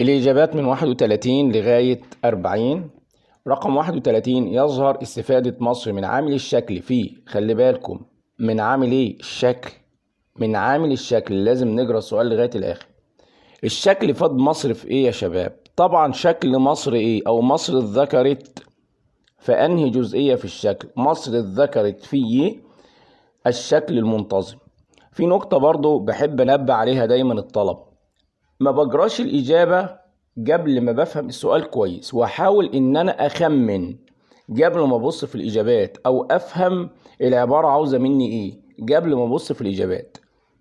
الإجابات من 31 لغاية 40 رقم 31 يظهر استفادة مصر من عامل الشكل في خلي بالكم من عامل ايه الشكل من عامل الشكل لازم نقرا السؤال لغاية الآخر الشكل فاد مصر في ايه يا شباب طبعا شكل مصر ايه او مصر اتذكرت في انهي جزئية في الشكل مصر اتذكرت في الشكل المنتظم في نقطة برضو بحب انبه عليها دايما الطلب ما بجراش الإجابة قبل ما بفهم السؤال كويس واحاول ان انا اخمن قبل ما ابص في الاجابات او افهم العبارة عاوزة مني ايه قبل ما ابص في الاجابات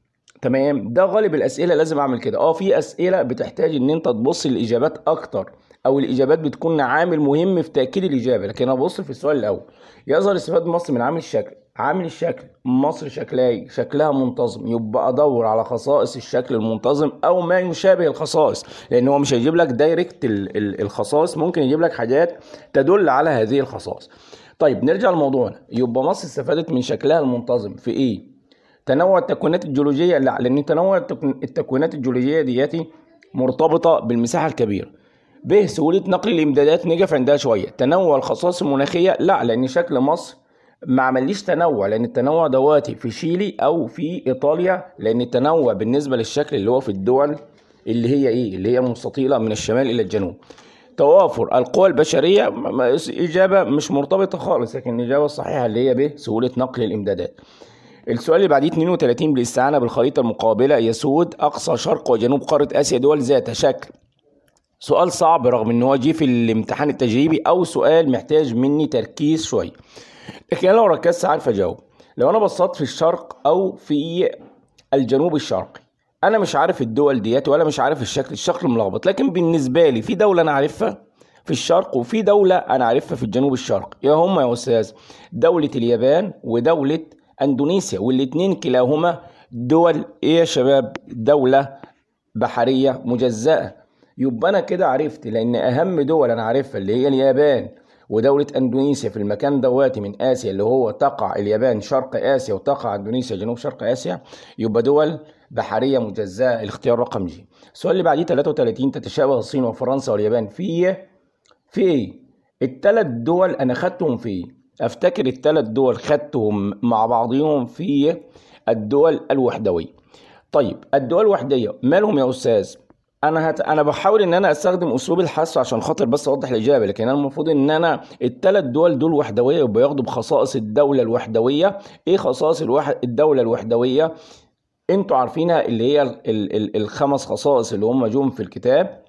تمام ده غالب الاسئله لازم اعمل كده اه في اسئله بتحتاج ان انت تبص الاجابات اكتر او الاجابات بتكون عامل مهم في تاكيد الاجابه لكن ابص في السؤال الاول يظهر استفاده مصر من عامل الشكل عامل الشكل مصر شكلها شكلها منتظم يبقى ادور على خصائص الشكل المنتظم او ما يشابه الخصائص لان هو مش هيجيب لك دايركت الخصائص ممكن يجيب لك حاجات تدل على هذه الخصائص طيب نرجع لموضوعنا يبقى مصر استفادت من شكلها المنتظم في ايه تنوع التكوينات الجيولوجيه لا لان تنوع التكوينات الجيولوجيه دياتي مرتبطه بالمساحه الكبيره ب سهوله نقل الامدادات نقف عندها شويه تنوع الخصائص المناخيه لا لان شكل مصر ما عمليش تنوع لان التنوع دواتي في شيلي او في ايطاليا لان التنوع بالنسبه للشكل اللي هو في الدول اللي هي ايه اللي هي مستطيله من الشمال الى الجنوب توافر القوى البشريه اجابه مش مرتبطه خالص لكن الاجابه الصحيحه اللي هي ب سهوله نقل الامدادات السؤال اللي بعديه 32 بالاستعانة بالخريطة المقابلة يسود أقصى شرق وجنوب قارة آسيا دول ذات شكل سؤال صعب رغم ان هو جه في الامتحان التجريبي او سؤال محتاج مني تركيز شويه لكن انا لو ركزت عارف اجاوب لو انا بصيت في الشرق او في الجنوب الشرقي انا مش عارف الدول ديت ولا مش عارف الشكل الشكل ملخبط لكن بالنسبه لي في دوله انا عارفها في الشرق وفي دوله انا عارفها في الجنوب الشرقي يا هم يا استاذ دوله اليابان ودوله اندونيسيا والاثنين كلاهما دول ايه يا شباب دولة بحرية مجزأة يبقى انا كده عرفت لان اهم دول انا عارفها اللي هي اليابان ودولة اندونيسيا في المكان دواتي من اسيا اللي هو تقع اليابان شرق اسيا وتقع اندونيسيا جنوب شرق اسيا يبقى دول بحرية مجزأة الاختيار رقم جي السؤال اللي بعديه 33 تتشابه الصين وفرنسا واليابان في في ايه الثلاث دول انا خدتهم في ايه افتكر الثلاث دول خدتهم مع بعضهم في الدول الوحدويه طيب الدول الوحديه مالهم يا استاذ انا هت... انا بحاول ان انا استخدم اسلوب الحث عشان خاطر بس اوضح الاجابه لكن انا المفروض ان انا الثلاث دول دول وحدويه يبقى ياخدوا بخصائص الدوله الوحدويه ايه خصائص الواحد الدوله الوحدويه انتوا عارفينها اللي هي ال... ال... الخمس خصائص اللي هم جم في الكتاب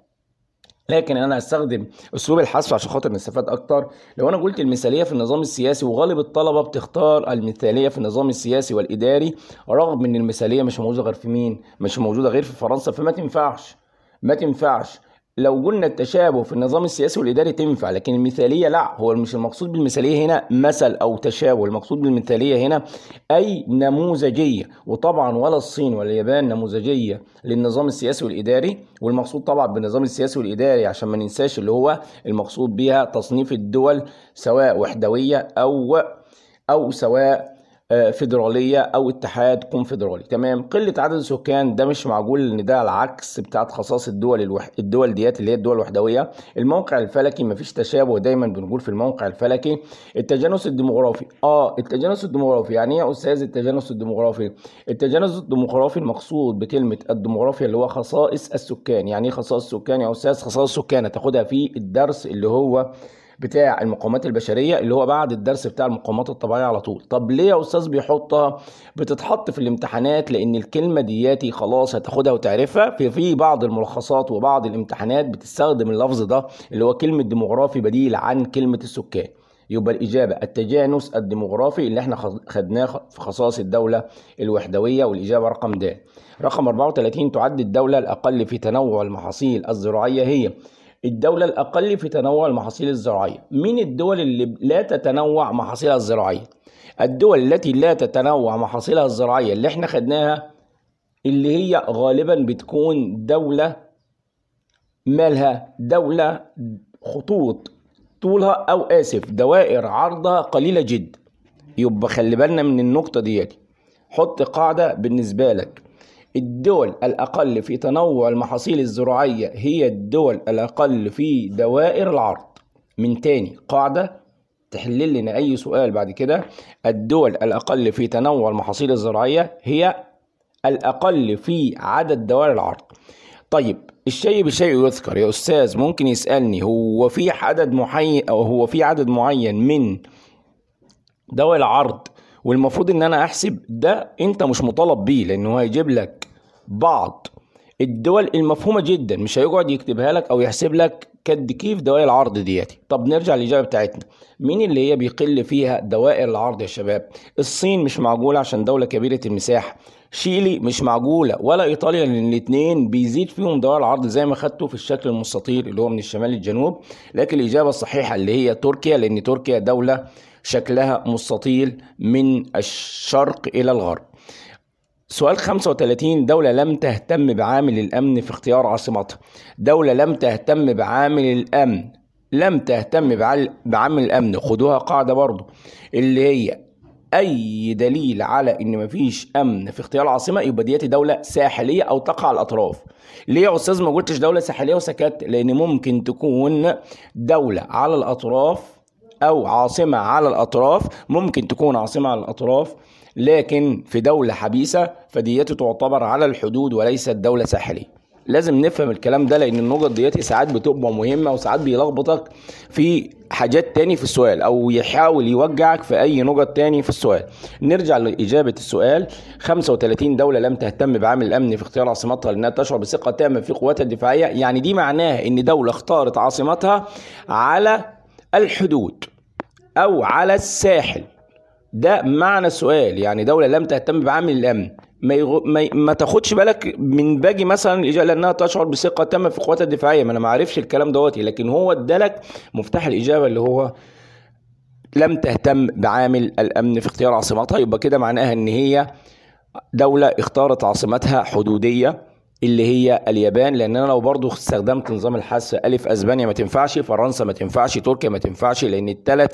لكن انا هستخدم اسلوب الحذف عشان خاطر نستفاد اكتر لو انا قلت المثاليه في النظام السياسي وغالب الطلبه بتختار المثاليه في النظام السياسي والاداري رغم ان المثاليه مش موجوده غير في مين مش موجوده غير في فرنسا فما تنفعش ما تنفعش لو قلنا التشابه في النظام السياسي والاداري تنفع لكن المثاليه لا هو مش المقصود بالمثاليه هنا مثل او تشابه المقصود بالمثاليه هنا اي نموذجيه وطبعا ولا الصين ولا اليابان نموذجيه للنظام السياسي والاداري والمقصود طبعا بالنظام السياسي والاداري عشان ما ننساش اللي هو المقصود بها تصنيف الدول سواء وحدويه او او سواء فيدراليه او اتحاد كونفدرالي تمام قله عدد السكان ده مش معقول ان ده العكس بتاعت خصائص الدول الوح... الدول ديات اللي هي الدول الوحدويه الموقع الفلكي مفيش تشابه دايما بنقول في الموقع الفلكي التجانس الديموغرافي اه التجانس الديموغرافي يعني ايه يا استاذ التجانس الديموغرافي التجانس الديموغرافي المقصود بكلمه الديموغرافيا اللي هو خصائص السكان يعني ايه خصائص السكان يا استاذ خصائص السكان هتاخدها في الدرس اللي هو بتاع المقاومات البشريه اللي هو بعد الدرس بتاع المقاومات الطبيعيه على طول طب ليه يا استاذ بيحطها بتتحط في الامتحانات لان الكلمه دياتي خلاص هتاخدها وتعرفها في في بعض الملخصات وبعض الامتحانات بتستخدم اللفظ ده اللي هو كلمه ديموغرافي بديل عن كلمه السكان يبقى الإجابة التجانس الديموغرافي اللي احنا خدناه في خصائص الدولة الوحدوية والإجابة رقم د رقم 34 تعد الدولة الأقل في تنوع المحاصيل الزراعية هي الدولة الأقل في تنوع المحاصيل الزراعية من الدول اللي لا تتنوع محاصيلها الزراعية الدول التي لا تتنوع محاصيلها الزراعية اللي احنا خدناها اللي هي غالبا بتكون دولة مالها دولة خطوط طولها أو آسف دوائر عرضها قليلة جدا يبقى خلي بالنا من النقطة ديت حط قاعدة بالنسبة لك الدول الأقل في تنوع المحاصيل الزراعية هي الدول الأقل في دوائر العرض من تاني قاعدة تحلل لنا أي سؤال بعد كده الدول الأقل في تنوع المحاصيل الزراعية هي الأقل في عدد دوائر العرض طيب الشيء بشيء يذكر يا أستاذ ممكن يسألني هو في عدد معين أو هو في عدد معين من دوائر العرض والمفروض ان انا احسب ده انت مش مطالب بيه لانه هيجيب لك بعض الدول المفهومه جدا مش هيقعد يكتبها لك او يحسب لك كد كيف دوائر العرض دياتي طب نرجع للاجابه بتاعتنا مين اللي هي بيقل فيها دوائر العرض يا شباب الصين مش معقوله عشان دوله كبيره المساحه شيلي مش معقوله ولا ايطاليا لان الاثنين بيزيد فيهم دوائر العرض زي ما خدته في الشكل المستطيل اللي هو من الشمال للجنوب لكن الاجابه الصحيحه اللي هي تركيا لان تركيا دوله شكلها مستطيل من الشرق الى الغرب سؤال 35 دولة لم تهتم بعامل الأمن في اختيار عاصمتها دولة لم تهتم بعامل الأمن لم تهتم بعامل الأمن خدوها قاعدة برضو اللي هي أي دليل على إن مفيش أمن في اختيار عاصمة يبقى دياتي دولة ساحلية أو تقع على الأطراف ليه يا أستاذ ما قلتش دولة ساحلية وسكت لأن ممكن تكون دولة على الأطراف أو عاصمة على الأطراف ممكن تكون عاصمة على الأطراف لكن في دولة حبيسة فديته تعتبر على الحدود وليست دولة ساحلية لازم نفهم الكلام ده لان النقط دياتي ساعات بتبقى مهمه وساعات بيلخبطك في حاجات تاني في السؤال او يحاول يوجعك في اي نقط تاني في السؤال نرجع لاجابه السؤال 35 دوله لم تهتم بعامل الامن في اختيار عاصمتها لانها تشعر بثقه تامه في قواتها الدفاعيه يعني دي معناها ان دوله اختارت عاصمتها على الحدود او على الساحل ده معنى السؤال يعني دولة لم تهتم بعامل الأمن ما, يغ... ما, ما تاخدش بالك من باقي مثلا الإجابة لأنها تشعر بثقة تامة في قواتها الدفاعية ما أنا ما عارفش الكلام دوت لكن هو ادالك مفتاح الإجابة اللي هو لم تهتم بعامل الأمن في اختيار عاصمتها يبقى كده معناها إن هي دولة اختارت عاصمتها حدودية اللي هي اليابان لان انا لو برضو استخدمت نظام الحث الف اسبانيا ما تنفعش فرنسا ما تنفعش تركيا ما تنفعش لان الثلاث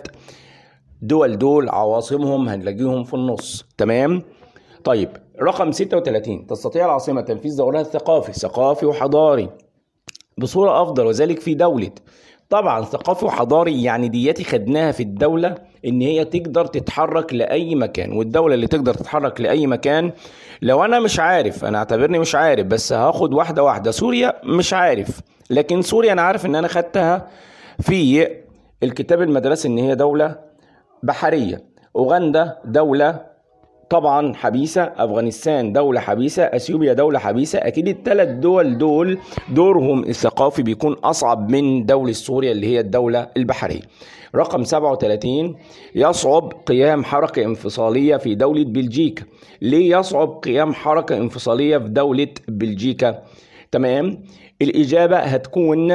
دول دول عواصمهم هنلاقيهم في النص تمام طيب رقم 36 تستطيع العاصمة تنفيذ دورها الثقافي ثقافي وحضاري بصورة أفضل وذلك في دولة طبعا ثقافي وحضاري يعني دياتي خدناها في الدولة ان هي تقدر تتحرك لأي مكان والدولة اللي تقدر تتحرك لأي مكان لو انا مش عارف انا اعتبرني مش عارف بس هاخد واحدة واحدة سوريا مش عارف لكن سوريا انا عارف ان انا خدتها في الكتاب المدرسي ان هي دولة بحرية أوغندا دولة طبعا حبيسة أفغانستان دولة حبيسة أثيوبيا دولة حبيسة أكيد الثلاث دول دول دورهم الثقافي بيكون أصعب من دولة سوريا اللي هي الدولة البحرية رقم 37 يصعب قيام حركة انفصالية في دولة بلجيكا ليه يصعب قيام حركة انفصالية في دولة بلجيكا تمام الإجابة هتكون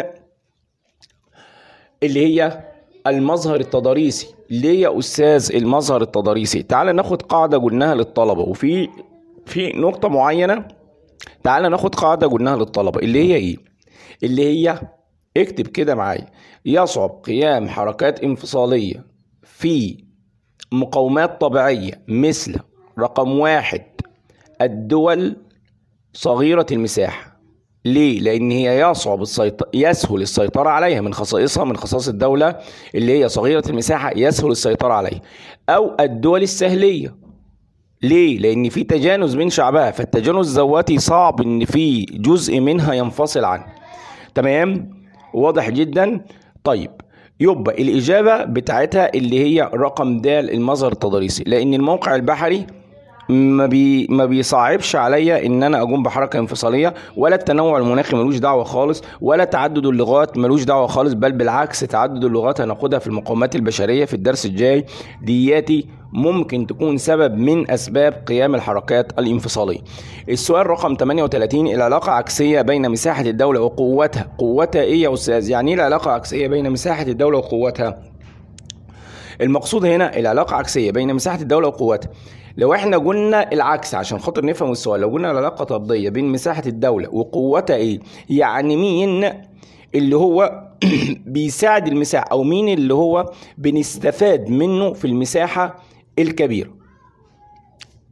اللي هي المظهر التضاريسي ليه يا استاذ المظهر التضاريسي تعال ناخد قاعده قلناها للطلبه وفي في نقطه معينه تعال ناخد قاعده قلناها للطلبه اللي هي ايه اللي هي اكتب كده معايا يصعب قيام حركات انفصاليه في مقاومات طبيعيه مثل رقم واحد الدول صغيره المساحه ليه؟ لأن هي يصعب السيطرة يسهل السيطرة عليها من خصائصها من خصائص الدولة اللي هي صغيرة المساحة يسهل السيطرة عليها أو الدول السهلية ليه؟ لأن في تجانس بين شعبها فالتجانس ذواتي صعب إن في جزء منها ينفصل عنه تمام؟ واضح جدا؟ طيب يبقى الإجابة بتاعتها اللي هي رقم د المظهر التضاريسي لأن الموقع البحري ما بي ما بيصعبش عليا ان انا اقوم بحركه انفصاليه ولا التنوع المناخي ملوش دعوه خالص ولا تعدد اللغات ملوش دعوه خالص بل بالعكس تعدد اللغات هناخدها في المقومات البشريه في الدرس الجاي دياتي ممكن تكون سبب من اسباب قيام الحركات الانفصاليه. السؤال رقم 38 العلاقه عكسيه بين مساحه الدوله وقوتها، قوتها ايه يا استاذ؟ يعني ايه العلاقه عكسيه بين مساحه الدوله وقوتها؟ المقصود هنا العلاقه عكسيه بين مساحه الدوله وقوتها. لو احنا قلنا العكس عشان خاطر نفهم السؤال لو قلنا العلاقه طرديه بين مساحه الدوله وقوتها ايه يعني مين اللي هو بيساعد المساحه او مين اللي هو بنستفاد منه في المساحه الكبيره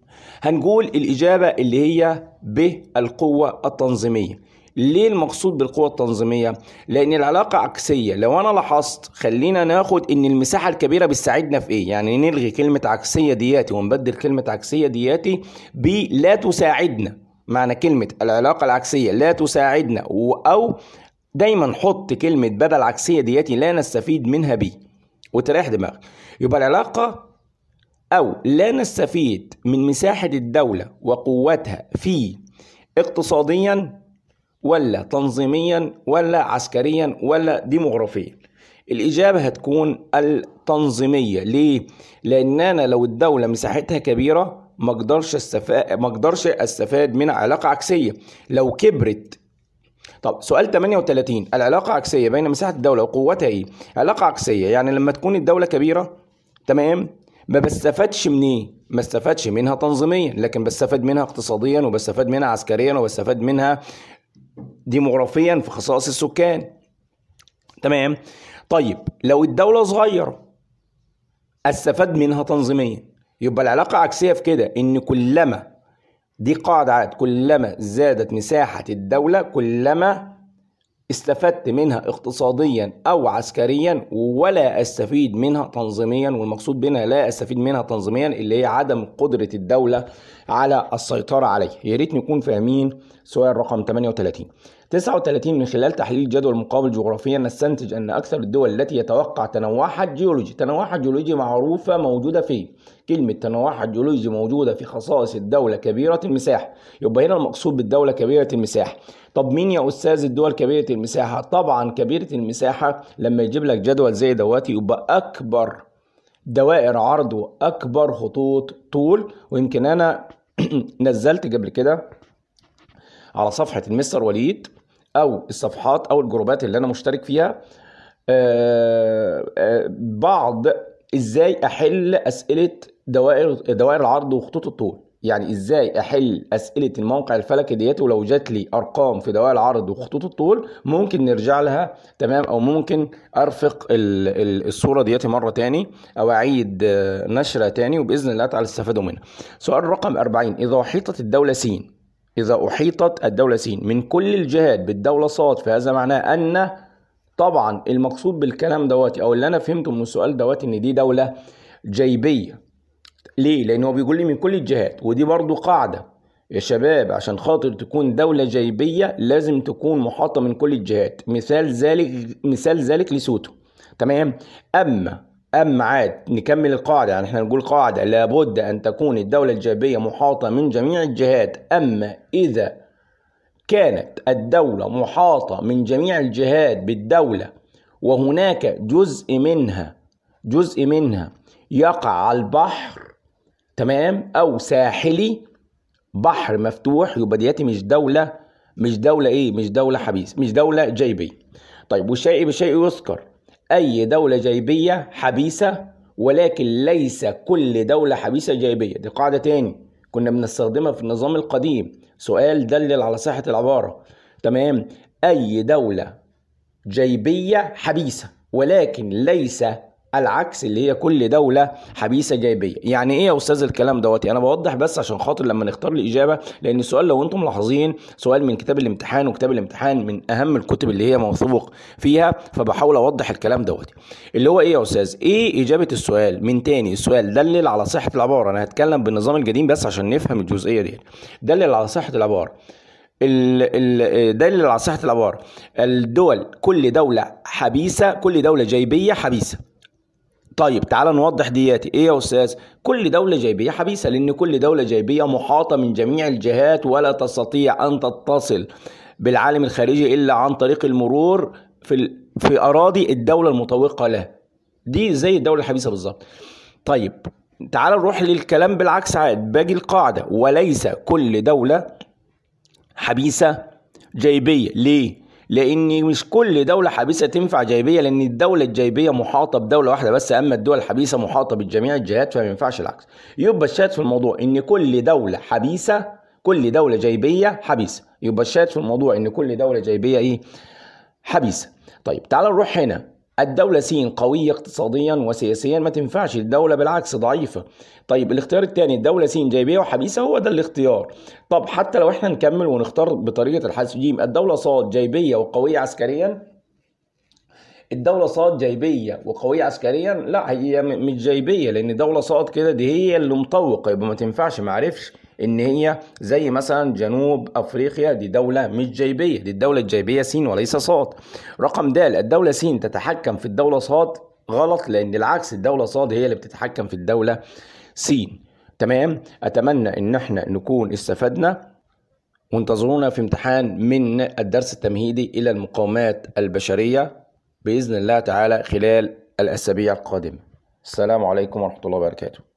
هنقول الإجابة اللي هي بالقوة التنظيمية ليه المقصود بالقوة التنظيمية؟ لأن العلاقة عكسية، لو أنا لاحظت خلينا ناخد إن المساحة الكبيرة بتساعدنا في إيه؟ يعني نلغي كلمة عكسية دياتي ونبدل كلمة عكسية دياتي بلا تساعدنا، معنى كلمة العلاقة العكسية لا تساعدنا أو دايما حط كلمة بدل عكسية دياتي لا نستفيد منها بي وتريح دماغك يبقى العلاقة أو لا نستفيد من مساحة الدولة وقوتها في اقتصاديا ولا تنظيميا ولا عسكريا ولا ديموغرافيا الإجابة هتكون التنظيمية ليه؟ لأن أنا لو الدولة مساحتها كبيرة ما اقدرش استفاد ما اقدرش استفاد من علاقة عكسية لو كبرت طب سؤال 38 العلاقة عكسية بين مساحة الدولة وقوتها ايه؟ علاقة عكسية يعني لما تكون الدولة كبيرة تمام ما بستفادش من ايه؟ ما استفادش منها تنظيميا لكن بستفاد منها اقتصاديا وبستفاد منها عسكريا وبستفاد منها ديموغرافيا في خصائص السكان تمام طيب لو الدولة صغيرة استفاد منها تنظيميا يبقى العلاقة عكسية في كده ان كلما دي قاعدة عاد كلما زادت مساحة الدولة كلما استفدت منها اقتصاديا او عسكريا ولا استفيد منها تنظيميا والمقصود بنا لا استفيد منها تنظيميا اللي هي عدم قدرة الدولة على السيطرة عليه يا ريت نكون فاهمين سؤال رقم 38 39 من خلال تحليل جدول مقابل جغرافيا نستنتج ان اكثر الدول التي يتوقع تنوعها الجيولوجي تنوعها الجيولوجي معروفة موجودة فين كلمة تنوعها الجيولوجي موجودة في خصائص الدولة كبيرة المساحة يبقى هنا المقصود بالدولة كبيرة المساحة طب مين يا استاذ الدول كبيرة المساحة طبعا كبيرة المساحة لما يجيب لك جدول زي دواتي يبقى اكبر دوائر عرض واكبر خطوط طول ويمكن انا نزلت قبل كده على صفحة المستر وليد او الصفحات او الجروبات اللي انا مشترك فيها آه، آه، بعض ازاي احل اسئله دوائر دوائر العرض وخطوط الطول يعني ازاي احل اسئله الموقع الفلكي ديت ولو جات لي ارقام في دوائر العرض وخطوط الطول ممكن نرجع لها تمام او ممكن ارفق الصوره ديت مره تاني او اعيد آه، نشرها تاني وباذن الله تعالى استفادوا منها سؤال رقم 40 اذا احيطت الدوله س إذا أحيطت الدولة س من كل الجهات بالدولة ص فهذا معناه أن طبعا المقصود بالكلام دواتي أو اللي أنا فهمته من السؤال دواتي إن دي دولة جيبية ليه؟ لأن هو بيقول لي من كل الجهات ودي برضو قاعدة يا شباب عشان خاطر تكون دولة جيبية لازم تكون محاطة من كل الجهات مثال ذلك مثال ذلك لسوتو تمام أما أما عاد نكمل القاعدة يعني احنا نقول قاعدة لابد أن تكون الدولة الجابية محاطة من جميع الجهات أما إذا كانت الدولة محاطة من جميع الجهات بالدولة وهناك جزء منها جزء منها يقع على البحر تمام أو ساحلي بحر مفتوح يبقى دياتي مش دولة مش دولة إيه مش دولة حبيس مش دولة جيبية طيب والشيء بشيء يذكر أي دولة جيبية حبيسة ولكن ليس كل دولة حبيسة جيبية دي قاعدة تاني كنا بنستخدمها في النظام القديم سؤال دلل على صحة العبارة تمام أي دولة جيبية حبيسة ولكن ليس العكس اللي هي كل دولة حبيسة جايبية يعني ايه يا استاذ الكلام دوت انا بوضح بس عشان خاطر لما نختار الاجابة لان السؤال لو انتم ملاحظين سؤال من كتاب الامتحان وكتاب الامتحان من اهم الكتب اللي هي موثوق فيها فبحاول اوضح الكلام دوت اللي هو ايه يا استاذ ايه اجابة السؤال من تاني السؤال دلل على صحة العبارة انا هتكلم بالنظام القديم بس عشان نفهم الجزئية دي دلل على صحة العبارة دلل على صحة العبارة الدول كل دولة حبيسة كل دولة جيبية حبيسة طيب تعال نوضح دياتي ايه يا استاذ كل دولة جيبية حبيسة لان كل دولة جيبية محاطة من جميع الجهات ولا تستطيع ان تتصل بالعالم الخارجي الا عن طريق المرور في في اراضي الدولة المطوقة له دي زي الدولة الحبيسة بالظبط طيب تعال نروح للكلام بالعكس عاد باقي القاعدة وليس كل دولة حبيسة جيبية ليه لان مش كل دوله حبيسه تنفع جايبيه لان الدوله الجايبيه محاطه بدوله واحده بس اما الدول الحبيسه محاطه بجميع الجهات فما ينفعش العكس يبقى الشاهد في الموضوع ان كل دوله حبيسه كل دوله جايبيه حبيسه يبقى الشاهد في الموضوع ان كل دوله جايبيه ايه حبيسه طيب تعال نروح هنا الدولة س قوية اقتصاديا وسياسيا ما تنفعش الدولة بالعكس ضعيفة طيب الاختيار الثاني الدولة س جايبية وحبيسة هو ده الاختيار طب حتى لو احنا نكمل ونختار بطريقة الحذف ج الدولة ص جايبية وقوية عسكريا الدولة صاد جايبية وقوية عسكريا لا هي مش جايبية لأن دولة صاد كده دي هي اللي مطوقة يبقى ما تنفعش معرفش إن هي زي مثلا جنوب أفريقيا دي دولة مش جايبية دي الدولة الجايبية س وليس صاد رقم د الدولة س تتحكم في الدولة صاد غلط لأن العكس الدولة صاد هي اللي بتتحكم في الدولة س تمام أتمنى إن احنا نكون استفدنا وانتظرونا في امتحان من الدرس التمهيدي إلى المقاومات البشرية بإذن الله تعالى خلال الأسابيع القادمة السلام عليكم ورحمة الله وبركاته